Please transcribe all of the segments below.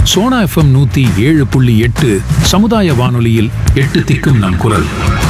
Sona FM நூத்தி ஏழு புள்ளி எட்டு சமுதாய வானொலியில் எட்டு திக்கும் நம் குரல்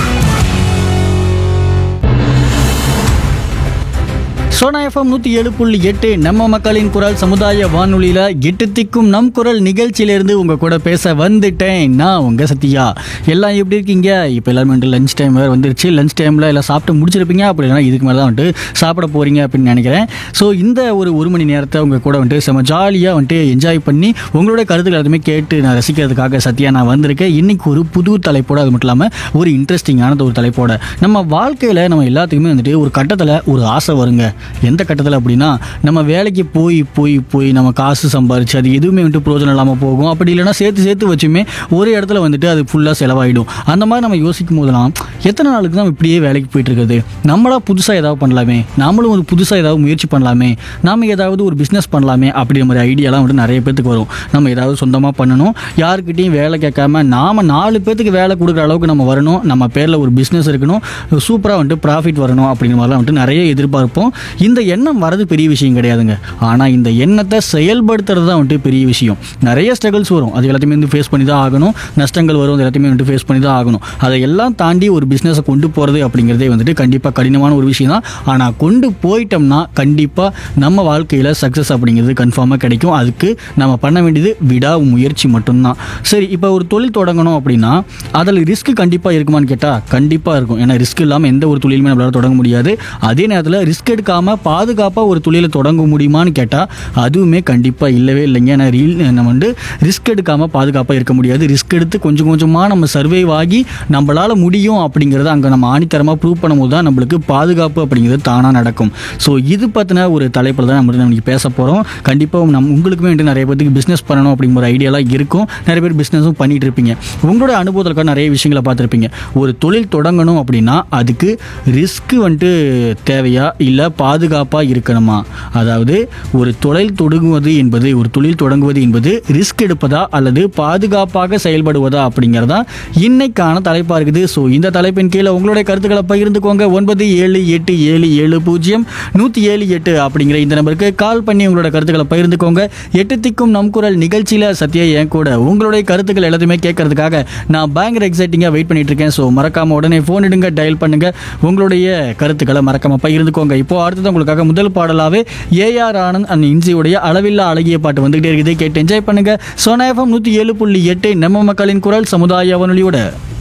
சோனா எஃப்எம் நூற்றி ஏழு புள்ளி எட்டு நம்ம மக்களின் குரல் சமுதாய வானொலியில் எட்டு திக்கும் நம் குரல் நிகழ்ச்சியிலேருந்து உங்கள் கூட பேச வந்துட்டேன் நான் உங்கள் சத்யா எல்லாம் எப்படி இருக்கீங்க இப்போ எல்லாரும் வந்துட்டு லஞ்ச் டைம் வேறு வந்துருச்சு லஞ்ச் டைமில் எல்லாம் சாப்பிட்டு முடிச்சிருப்பீங்க அப்படி இல்லைனா இதுக்கு மேலே தான் வந்துட்டு சாப்பிட போகிறீங்க அப்படின்னு நினைக்கிறேன் ஸோ இந்த ஒரு ஒரு மணி நேரத்தை உங்கள் கூட வந்துட்டு செம ஜாலியாக வந்துட்டு என்ஜாய் பண்ணி உங்களோட கருத்துக்கள் எல்லாத்தையுமே கேட்டு நான் ரசிக்கிறதுக்காக சத்யா நான் வந்திருக்கேன் இன்னைக்கு ஒரு புது தலைப்போட அது மட்டும் இல்லாமல் ஒரு இன்ட்ரெஸ்டிங்கான ஒரு தலைப்போட நம்ம வாழ்க்கையில் நம்ம எல்லாத்துக்குமே வந்துட்டு ஒரு கட்டத்தில் ஒரு ஆசை வருங்க எந்த கட்டத்தில் அப்படின்னா நம்ம வேலைக்கு போய் போய் போய் நம்ம காசு சம்பாரிச்சு அது எதுவுமே வந்துட்டு பிரோஜனம் இல்லாமல் போகும் அப்படி இல்லைன்னா சேர்த்து சேர்த்து வச்சுமே ஒரு இடத்துல வந்துட்டு அது ஃபுல்லாக செலவாயிடும் அந்த மாதிரி நம்ம யோசிக்கும் போதெல்லாம் எத்தனை நாளுக்கு தான் இப்படியே வேலைக்கு போயிட்டு இருக்குது நம்மளா புதுசாக ஏதாவது பண்ணலாமே நாமளும் ஒரு புதுசாக ஏதாவது முயற்சி பண்ணலாமே நாம ஏதாவது ஒரு பிஸ்னஸ் பண்ணலாமே அப்படிங்கிற மாதிரி ஐடியாலாம் வந்துட்டு நிறைய பேத்துக்கு வரும் நம்ம ஏதாவது சொந்தமாக பண்ணணும் யாருக்கிட்டையும் வேலை கேட்காம நாம நாலு பேத்துக்கு வேலை கொடுக்குற அளவுக்கு நம்ம வரணும் நம்ம பேரில் ஒரு பிஸ்னஸ் இருக்கணும் சூப்பராக வந்துட்டு ப்ராஃபிட் வரணும் அப்படிங்கிற மாதிரிலாம் வந்துட்டு நிறைய எதிர்பார்ப்போம் இந்த எண்ணம் வரது பெரிய விஷயம் கிடையாதுங்க ஆனால் இந்த எண்ணத்தை செயல்படுத்துறது தான் வந்துட்டு பெரிய விஷயம் நிறைய ஸ்ட்ரகிள்ஸ் வரும் அது எல்லாத்தையுமே வந்து ஃபேஸ் பண்ணி தான் ஆகணும் நஷ்டங்கள் வரும் அது எல்லாத்தையுமே வந்துட்டு ஃபேஸ் பண்ணி தான் ஆகணும் அதை எல்லாம் தாண்டி ஒரு பிஸ்னஸை கொண்டு போகிறது அப்படிங்கிறதே வந்துட்டு கண்டிப்பாக கடினமான ஒரு விஷயம் தான் ஆனால் கொண்டு போயிட்டோம்னா கண்டிப்பாக நம்ம வாழ்க்கையில் சக்ஸஸ் அப்படிங்கிறது கன்ஃபார்மாக கிடைக்கும் அதுக்கு நம்ம பண்ண வேண்டியது விடா முயற்சி மட்டும்தான் சரி இப்போ ஒரு தொழில் தொடங்கணும் அப்படின்னா அதில் ரிஸ்க் கண்டிப்பாக இருக்குமான்னு கேட்டால் கண்டிப்பாக இருக்கும் ஏன்னா ரிஸ்க் இல்லாமல் எந்த ஒரு தொழிலுமே நம்மளால தொடங்க முடியாது அதே நேரத்தில் ரிஸ்க் எடுக்காமல் பாதுகாப்பாக ஒரு தொழிலை தொடங்க முடியுமான்னு கேட்டால் அதுவுமே கண்டிப்பாக இல்லவே இல்லைங்க ஏன்னா ரீல் நம்ம வந்து ரிஸ்க் எடுக்காமல் பாதுகாப்பாக இருக்க முடியாது ரிஸ்க் எடுத்து கொஞ்சம் கொஞ்சமாக நம்ம சர்வைவ் ஆகி நம்மளால் முடியும் அப்படிங்கிறத அங்கே நம்ம ஆணித்தரமாக ப்ரூவ் பண்ணும்போது தான் நம்மளுக்கு பாதுகாப்பு அப்படிங்கிறது தானாக நடக்கும் ஸோ இது பற்றின ஒரு தலைப்பில் தான் நம்ம இன்னைக்கு பேச போகிறோம் கண்டிப்பாக நம் உங்களுக்குமே வந்துட்டு நிறைய பேருக்கு பிஸ்னஸ் பண்ணணும் அப்படிங்கிற ஒரு ஐடியாலாம் இருக்கும் நிறைய பேர் பிஸ்னஸும் பண்ணிட்டு இருப்பீங்க உங்களோட அனுபவத்தில் நிறைய விஷயங்களை பார்த்துருப்பீங்க ஒரு தொழில் தொடங்கணும் அப்படின்னா அதுக்கு ரிஸ்க் வந்துட்டு தேவையா இல்லை பாதுகாப்பாக இருக்கணுமா அதாவது ஒரு தொழில் தொடங்குவது என்பது ஒரு தொழில் தொடங்குவது என்பது ரிஸ்க் எடுப்பதா அல்லது பாதுகாப்பாக செயல்படுவதா அப்படிங்கிறதா இன்னைக்கான தலைப்பாக இருக்குது ஸோ இந்த தலைப்பின் கீழே உங்களுடைய கருத்துக்களை பகிர்ந்துக்கோங்க ஒன்பது ஏழு எட்டு ஏழு ஏழு பூஜ்ஜியம் நூற்றி ஏழு எட்டு அப்படிங்கிற இந்த நம்பருக்கு கால் பண்ணி உங்களோட கருத்துக்களை பகிர்ந்துக்கோங்க எட்டு திக்கும் நம் குரல் நிகழ்ச்சியில் சத்யா என் கூட உங்களுடைய கருத்துக்கள் எல்லாத்தையுமே கேட்கறதுக்காக நான் பயங்கர எக்ஸைட்டிங்காக வெயிட் பண்ணிட்டு இருக்கேன் ஸோ மறக்காம உடனே ஃபோன் எடுங்க டயல் பண்ணுங்க உங்களுடைய கருத்துக்களை மறக்காம பகிர்ந்துக்கோங்க இப்போ அடுத்தது உங்களுக்காக முதல் பாடலாவே ஏஆர் ஆனந்த் அண்ட் இன்சியுடைய அளவில்லா அழகிய பாட்டு வந்துகிட்டே இருக்குது கேட்டு என்ஜாய் பண்ணுங்க சோனா எஃப்எம் நூற்றி ஏழு புள்ளி எட்டு நம்ம மக்களின் குரல் சமுதாய வானொலியோட